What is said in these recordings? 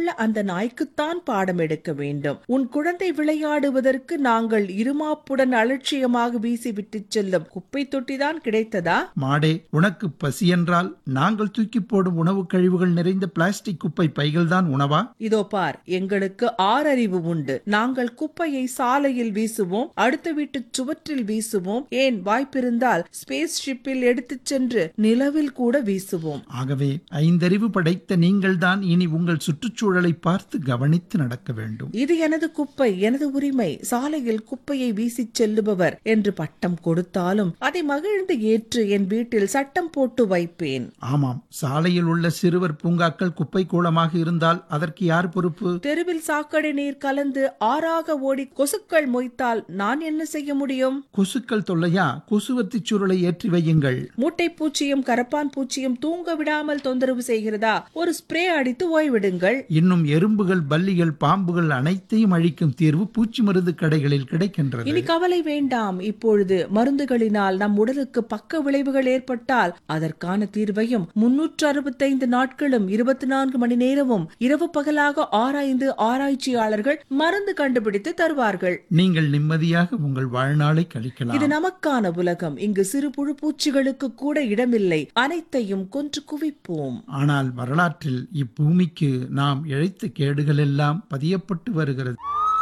உள்ள அந்த நாய்க்குத்தான் பாடம் எடுக்க வேண்டும் உன் குழந்தை விளையாடுவதற்கு நாங்கள் இருமாப்புடன் அலட்சியமாக வீசிவிட்டு செல்லும் குப்பை தொட்டிதான் கிடைத்ததா மாடே உனக்கு பசி என்றால் நாங்கள் தூக்கி போடும் உணவு கழிவுகள் நிறைந்த பிளாஸ்டிக் குப்பை பைகள்தான் உணவா இதோ பார் எங்களுக்கு ஆறறிவு உண்டு நாங்கள் குப்பையை சாலையில் வீசுவோம் அடுத்த வீட்டு சுவற்றில் வீசுவோம் ஏன் வாய்ப்பிருந்தால் ஸ்பேஸ் ஷிப்பில் எடுத்துச் சென்று நிலவில் கூட வீசுவோம் ஆகவே ஐந்தறிவு படைத்த நீங்கள்தான் இனி உங்கள் சுற்றுச்சூழலை பார்த்து கவனித்து நடக்க வேண்டும் இது எனது குப்பை எனது உரிமை சாலையில் குப்பையை வீசிச் செல்லுபவர் என்று பட்டம் கொடுத்தாலும் அதை மகிழ்ந்து ஏற்று என் வீட்டில் சட்டம் போட்டு வைப்பேன் ஆமாம் சாலையில் உள்ள சிறுவர் பூங்காக்கள் குப்பை கூலமாக இருந்தால் அதற்கு யார் பொறுப்பு தெருவில் சாக்கடை நீர் கலந்து ஆறாக ஓடி கொசுக்கள் மொய்த்தால் நான் என்ன செய்ய முடியும் கொசுக்கள் தொல்லையா கொசுவத்தி சுருளை ஏற்றி வையுங்கள் மூட்டை பூச்சியும் கரப்பான் பூச்சியும் தூங்க விடாமல் தொந்தரவு செய்கிறதா ஒரு ஸ்ப்ரே அடித்து ஓய்விடுங்கள் இன்னும் எறும்புகள் பல்லிகள் பாம்புகள் அனைத்தையும் அழிக்கும் தீர்வு பூச்சி மருந்து கடைகளில் கிடைக்கின்றது இனி கவலை வேண்டாம் இப்பொழுது மருந்துகளினால் நம் உடலுக்கு பக்க விளைவுகள் ஏற்பட்டால் அதற்கான தீர்வையும் முன்னூற்று அறுபத்தைந்து நாட்களும் இருபத்தி நான்கு மணி நேரமும் இரவு பகலாக ஆராய்ந்து ஆராய்ச்சியாளர்கள் மருந்து கண்டுபிடித்து தருவார்கள் நீங்கள் நிம்மதியாக உங்கள் வாழ்நாளை இது கழிக்கலாம் நமக்கான உலகம் இங்கு சிறு புழு பூச்சிகளுக்கு கூட இடமில்லை அனைத்தையும் கொன்று குவிப்போம் ஆனால் வரலாற்றில் இப்பூமிக்கு நாம் இழைத்த கேடுகள் எல்லாம் பதியப்பட்டு வருகிறது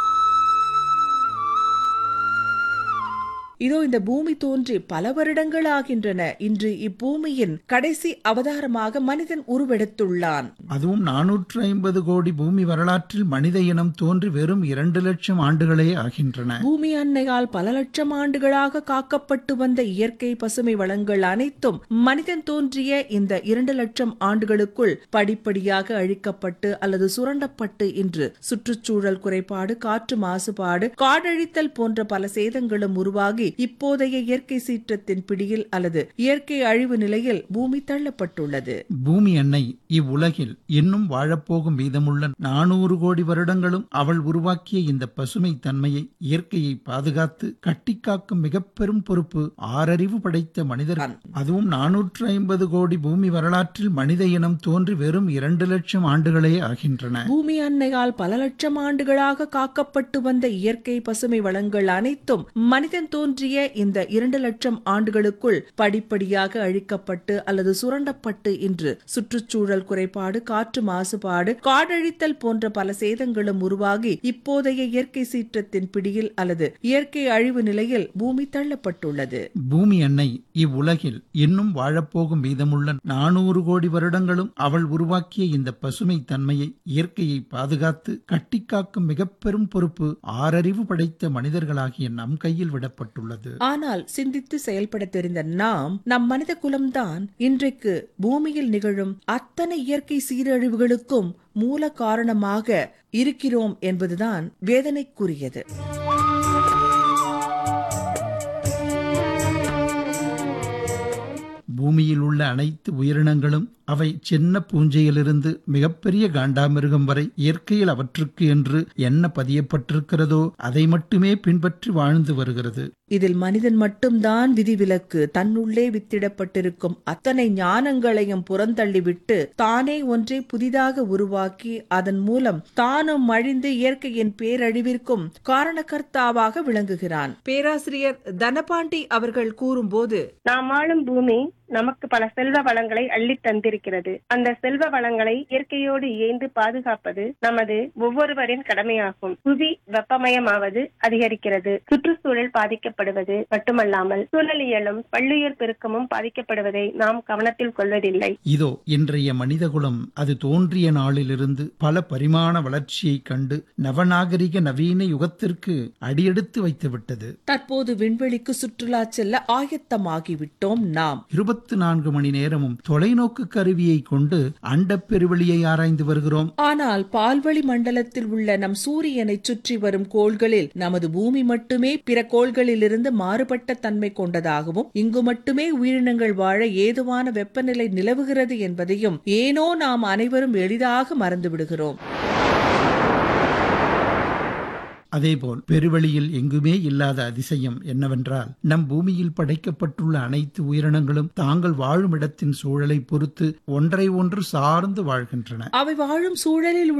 இதோ இந்த பூமி தோன்றி பல வருடங்கள் ஆகின்றன இன்று இப்பூமியின் கடைசி அவதாரமாக மனிதன் உருவெடுத்துள்ளான் அதுவும் நானூற்று ஐம்பது கோடி பூமி வரலாற்றில் மனித இனம் தோன்றி வெறும் இரண்டு லட்சம் ஆண்டுகளே ஆகின்றன பூமி அன்னையால் பல லட்சம் ஆண்டுகளாக காக்கப்பட்டு வந்த இயற்கை பசுமை வளங்கள் அனைத்தும் மனிதன் தோன்றிய இந்த இரண்டு லட்சம் ஆண்டுகளுக்குள் படிப்படியாக அழிக்கப்பட்டு அல்லது சுரண்டப்பட்டு இன்று சுற்றுச்சூழல் குறைபாடு காற்று மாசுபாடு காடழித்தல் போன்ற பல சேதங்களும் உருவாகி இப்போதைய இயற்கை சீற்றத்தின் பிடியில் அல்லது இயற்கை அழிவு நிலையில் பூமி தள்ளப்பட்டுள்ளது பூமி அன்னை இவ்வுலகில் இன்னும் வாழப்போகும் மீதமுள்ள நானூறு கோடி வருடங்களும் அவள் உருவாக்கிய இந்த பசுமை தன்மையை இயற்கையை பாதுகாத்து கட்டிக்காக்கும் மிக பெரும் பொறுப்பு ஆறறிவு படைத்த மனிதர்கள் அதுவும் நானூற்று ஐம்பது கோடி பூமி வரலாற்றில் மனித இனம் தோன்றி வெறும் இரண்டு லட்சம் ஆண்டுகளே ஆகின்றன பூமி அன்னையால் பல லட்சம் ஆண்டுகளாக காக்கப்பட்டு வந்த இயற்கை பசுமை வளங்கள் அனைத்தும் மனிதன் தோன்றிய இந்த இரண்டு லட்சம் ஆண்டுகளுக்குள் படிப்படியாக அழிக்கப்பட்டு அல்லது சுரண்டப்பட்டு இன்று சுற்றுச்சூழல் குறைபாடு காற்று மாசுபாடு காடழித்தல் போன்ற பல சேதங்களும் உருவாகி இப்போதைய இயற்கை சீற்றத்தின் பிடியில் அல்லது இயற்கை அழிவு நிலையில் பூமி தள்ளப்பட்டுள்ளது பூமி அன்னை இவ்வுலகில் இன்னும் வாழப்போகும் மீதமுள்ள நானூறு கோடி வருடங்களும் அவள் உருவாக்கிய இந்த பசுமை தன்மையை இயற்கையை பாதுகாத்து கட்டிக்காக்கும் மிக பெரும் பொறுப்பு ஆறறிவு படைத்த மனிதர்களாகிய நம் கையில் விடப்பட்டுள்ளது ஆனால் சிந்தித்து செயல்பட தெரிந்த நாம் நம் மனித குலம்தான் இன்றைக்கு பூமியில் நிகழும் அத்தனை இயற்கை சீரழிவுகளுக்கும் மூல காரணமாக இருக்கிறோம் என்பதுதான் வேதனைக்குரியது பூமியில் உள்ள அனைத்து உயிரினங்களும் அவை சின்ன பூஞ்சையிலிருந்து மிகப்பெரிய காண்டாமிருகம் வரை இயற்கையில் அவற்றுக்கு என்று என்ன பதியப்பட்டிருக்கிறதோ அதை மட்டுமே பின்பற்றி வாழ்ந்து வருகிறது இதில் மனிதன் மட்டும்தான் விதிவிலக்கு தன்னுள்ளே வித்திடப்பட்டிருக்கும் அத்தனை ஞானங்களையும் புறந்தள்ளிவிட்டு தானே ஒன்றை புதிதாக உருவாக்கி அதன் மூலம் தானும் அழிந்து இயற்கையின் பேரழிவிற்கும் காரணகர்த்தாவாக விளங்குகிறான் பேராசிரியர் தனபாண்டி அவர்கள் கூறும்போது நாம் வாழும் பூமி நமக்கு பல செல்வ வளங்களை அள்ளி தந்திருக்கிறது அந்த செல்வ வளங்களை இயற்கையோடு இயைந்து பாதுகாப்பது நமது ஒவ்வொருவரின் கடமையாகும் புவி வெப்பமயமாவது அதிகரிக்கிறது சுற்றுச்சூழல் பாதிக்கப்படுவது மட்டுமல்லாமல் சூழலியலும் பல்லுயிர் பெருக்கமும் பாதிக்கப்படுவதை நாம் கவனத்தில் கொள்வதில்லை இதோ இன்றைய மனிதகுலம் அது தோன்றிய நாளிலிருந்து பல பரிமாண வளர்ச்சியை கண்டு நவநாகரிக நவீன யுகத்திற்கு அடியெடுத்து வைத்துவிட்டது தற்போது விண்வெளிக்கு சுற்றுலா செல்ல ஆயத்தமாகிவிட்டோம் நாம் இருபத்தி நான்கு மணி நேரமும் தொலைநோக்கு கருவியை கொண்டு அண்டப் பெருவெளியை ஆராய்ந்து வருகிறோம் ஆனால் பால்வழி மண்டலத்தில் உள்ள நம் சூரியனை சுற்றி வரும் கோள்களில் நமது பூமி மட்டுமே பிற கோள்களிலிருந்து மாறுபட்ட தன்மை கொண்டதாகவும் இங்கு மட்டுமே உயிரினங்கள் வாழ ஏதுவான வெப்பநிலை நிலவுகிறது என்பதையும் ஏனோ நாம் அனைவரும் எளிதாக மறந்துவிடுகிறோம் அதேபோல் பெருவெளியில் எங்குமே இல்லாத அதிசயம் என்னவென்றால் நம் பூமியில் படைக்கப்பட்டுள்ள அனைத்து உயிரினங்களும் தாங்கள் வாழும் இடத்தின் சூழலை பொறுத்து ஒன்றை ஒன்று சார்ந்து வாழ்கின்றன அவை வாழும் சூழலில்